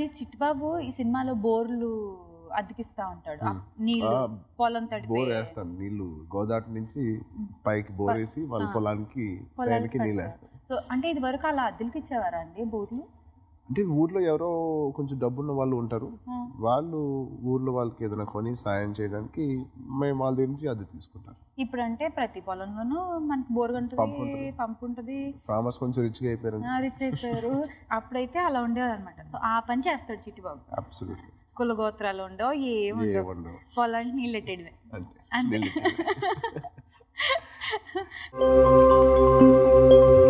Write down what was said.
చిట్టుబాబు ఈ సినిమాలో బోర్లు అద్దెకిస్తా ఉంటాడు ఆ నీళ్లు ఆ, పొలం తడిపి బోర్ వేస్తాను నీళ్లు గోదావరి నుంచి పైకి బోర్ వేసి వాళ్ళ పొలానికి సైడ్కి నీళ్ళు వేస్తాను సో అంటే ఇది వరకు అలా అద్దెలకి ఇచ్చేవారా అండి బోర్లు అంటే ఊర్లో ఎవరో కొంచెం డబ్బున్న వాళ్ళు ఉంటారు ఆ. వాళ్ళు ఊర్లో వాళ్ళకి ఏదైనా కొని సాయం చేయడానికి మేము వాళ్ళ దగ్గర నుంచి అది తీసుకుంటాం ఇప్పుడు అంటే ప్రతి పొలంలోనూ మనకి బోర్ పంపు ఉంటుంది ఉంటుంది. పంపు ఉంటుంది ఫార్మర్స్ కొంచెం రిచ్గా అయిపోయారు రిచ్ అయిపోయారు అప్పుడైతే అలా ఉండేవారు అనమాట సో ఆ పని చేస్తాడు చిట్టుబాబు అబ్సల్యూట్లీ కుల గోత్రాలు ఉండవు ఏముండవు ఏముండవు పొలానికి నీళ్ళు ఎట్టేయడమే అంతే అంతే. నీళ్ళు